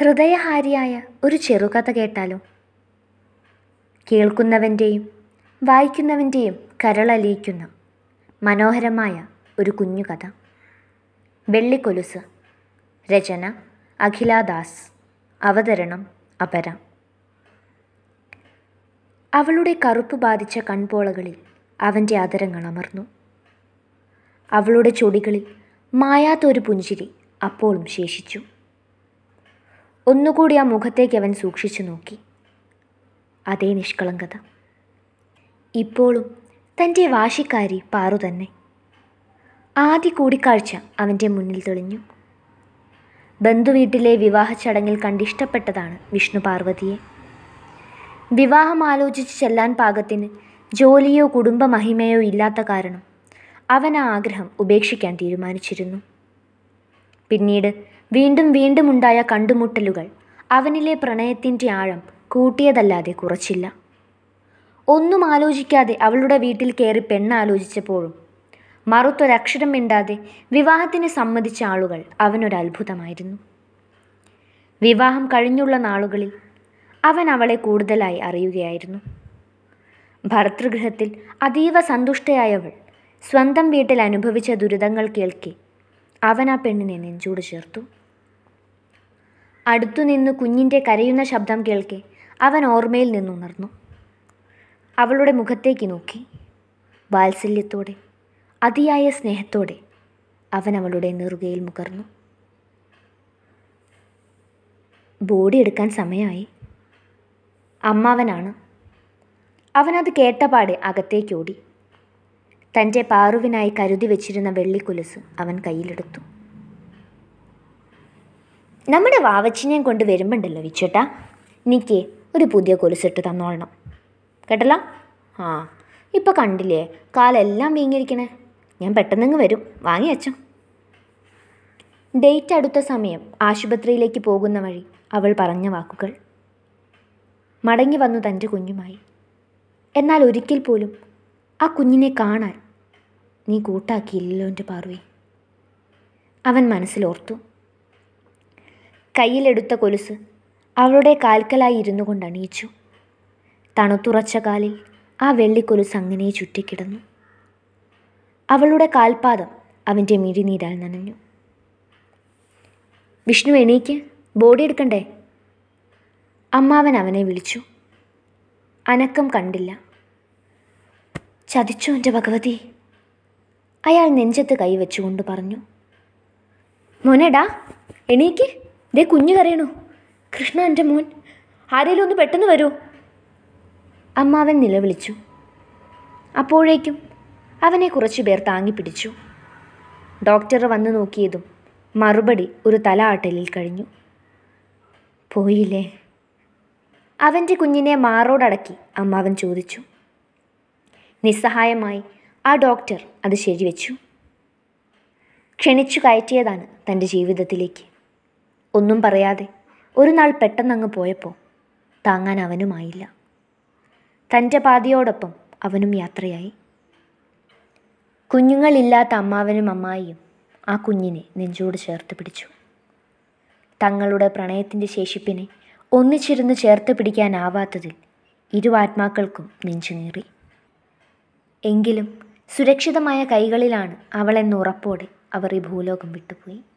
ഹൃദയഹാരിയായ ഒരു ചെറുകഥ കേട്ടാലോ കേൾക്കുന്നവൻ്റെയും വായിക്കുന്നവൻ്റെയും കരളലിയിക്കുന്ന മനോഹരമായ ഒരു കുഞ്ഞു കഥ വെള്ളിക്കൊലുസ് രചന അഖിലാദാസ് അവതരണം അപര അവളുടെ കറുപ്പ് ബാധിച്ച കൺപോളകളിൽ അവൻ്റെ അതരങ്ങൾ അമർന്നു അവളുടെ ചൊടികളിൽ മായാത്തൊരു പുഞ്ചിരി അപ്പോഴും ശേഷിച്ചു ഒന്നുകൂടി ആ മുഖത്തേക്ക് അവൻ സൂക്ഷിച്ചു നോക്കി അതേ നിഷ്കളങ്കത ഇപ്പോഴും തൻ്റെ വാശിക്കാരി പാറു തന്നെ ആദ്യ കൂടിക്കാഴ്ച അവൻ്റെ മുന്നിൽ തെളിഞ്ഞു ബന്ധുവീട്ടിലെ വിവാഹ ചടങ്ങിൽ കണ്ടിഷ്ടപ്പെട്ടതാണ് വിഷ്ണു പാർവതിയെ വിവാഹം ആലോചിച്ച് ചെല്ലാൻ പാകത്തിന് ജോലിയോ കുടുംബ മഹിമയോ ഇല്ലാത്ത കാരണം അവൻ ആ ആഗ്രഹം ഉപേക്ഷിക്കാൻ തീരുമാനിച്ചിരുന്നു പിന്നീട് വീണ്ടും വീണ്ടും ഉണ്ടായ കണ്ടുമുട്ടലുകൾ അവനിലെ പ്രണയത്തിൻ്റെ ആഴം കൂട്ടിയതല്ലാതെ കുറച്ചില്ല ഒന്നും ആലോചിക്കാതെ അവളുടെ വീട്ടിൽ കയറി പെണ്ണാലോചിച്ചപ്പോഴും മറുത്തൊരക്ഷരം മിണ്ടാതെ വിവാഹത്തിന് സമ്മതിച്ച ആളുകൾ അവനൊരു അത്ഭുതമായിരുന്നു വിവാഹം കഴിഞ്ഞുള്ള നാളുകളിൽ അവൻ അവളെ കൂടുതലായി അറിയുകയായിരുന്നു ഭർതൃഗൃഹത്തിൽ അതീവ സന്തുഷ്ടയായവൾ സ്വന്തം വീട്ടിൽ അനുഭവിച്ച ദുരിതങ്ങൾ കേൾക്കെ അവൻ ആ പെണ്ണിനെ നെഞ്ചോട് ചേർത്തു അടുത്തുനിന്ന് കുഞ്ഞിൻ്റെ കരയുന്ന ശബ്ദം കേൾക്കെ അവൻ ഓർമ്മയിൽ നിന്നുണർന്നു അവളുടെ മുഖത്തേക്ക് നോക്കി വാത്സല്യത്തോടെ അതിയായ സ്നേഹത്തോടെ അവൻ അവളുടെ നെറുകയിൽ മുകർന്നു ബോഡി എടുക്കാൻ സമയമായി അമ്മാവനാണ് അവനത് കേട്ടപാടെ അകത്തേക്കോടി തൻ്റെ പാറുവിനായി കരുതി വെച്ചിരുന്ന വെള്ളിക്കുലസ് അവൻ കയ്യിലെടുത്തു നമ്മുടെ വാവച്ചിനെയും കൊണ്ട് വരുമ്പോണ്ടല്ലോ വിച്ചേട്ടാ എനിക്ക് ഒരു പുതിയ കൊലുസിട്ട് തന്നോളണം കേട്ടല്ലോ ആ ഇപ്പോൾ കണ്ടില്ലേ കാലെല്ലാം വീങ്ങിയിരിക്കണേ ഞാൻ പെട്ടെന്നങ്ങ് വരും വാങ്ങി വെച്ചോ ഡേറ്റ് അടുത്ത സമയം ആശുപത്രിയിലേക്ക് പോകുന്ന വഴി അവൾ പറഞ്ഞ വാക്കുകൾ മടങ്ങി വന്നു തൻ്റെ കുഞ്ഞുമായി എന്നാൽ ഒരിക്കൽ പോലും ആ കുഞ്ഞിനെ കാണാൻ നീ കൂട്ടാക്കിയില്ലല്ലോ എൻ്റെ പാർവി അവൻ മനസ്സിലോർത്തു കയ്യിലെടുത്ത കൊലുസ് അവളുടെ കാൽക്കലായി ഇരുന്നു കൊണ്ട് അണിയിച്ചു തണുത്തുറച്ച കാലിൽ ആ വെള്ളിക്കൊലുസ് അങ്ങനെ ചുറ്റിക്കിടന്നു അവളുടെ കാൽപാദം അവൻ്റെ മിഴിനീരാൽ നനഞ്ഞു വിഷ്ണു എണീക്ക് ബോഡി എടുക്കണ്ടേ അമ്മാവൻ അവനെ വിളിച്ചു അനക്കം കണ്ടില്ല ചതിച്ചു എൻ്റെ ഭഗവതി അയാൾ നെഞ്ചത്ത് കൈവച്ചുകൊണ്ട് പറഞ്ഞു മോനെടാ എണീക്ക് ദേ കുഞ്ഞു കരയണു കൃഷ്ണ എൻ്റെ മോൻ ആരേലും ഒന്ന് പെട്ടെന്ന് വരൂ അമ്മാവൻ നിലവിളിച്ചു അപ്പോഴേക്കും അവനെ കുറച്ചു പേർ താങ്ങിപ്പിടിച്ചു ഡോക്ടർ വന്നു നോക്കിയതും മറുപടി ഒരു തല ആട്ടലിൽ കഴിഞ്ഞു പോയില്ലേ അവൻ്റെ കുഞ്ഞിനെ മാറോടടക്കി അമ്മാവൻ ചോദിച്ചു നിസ്സഹായമായി ആ ഡോക്ടർ അത് ശരിവെച്ചു ക്ഷണിച്ചു കയറ്റിയതാണ് തൻ്റെ ജീവിതത്തിലേക്ക് ഒന്നും പറയാതെ ഒരു നാൾ പെട്ടെന്നങ്ങ് പോയപ്പോൾ താങ്ങാൻ അവനുമായില്ല തൻ്റെ പാതിയോടൊപ്പം അവനും യാത്രയായി കുഞ്ഞുങ്ങളില്ലാത്ത അമ്മാവനും അമ്മായിയും ആ കുഞ്ഞിനെ നെഞ്ചോട് ചേർത്ത് പിടിച്ചു തങ്ങളുടെ പ്രണയത്തിൻ്റെ ശേഷിപ്പിനെ ഒന്നിച്ചിരുന്ന് ചേർത്ത് പിടിക്കാനാവാത്തതിൽ ഇരുവാത്മാക്കൾക്കും നെഞ്ചുനീറി എങ്കിലും സുരക്ഷിതമായ കൈകളിലാണ് അവളെന്ന ഉറപ്പോടെ അവർ ഈ ഭൂലോകം വിട്ടുപോയി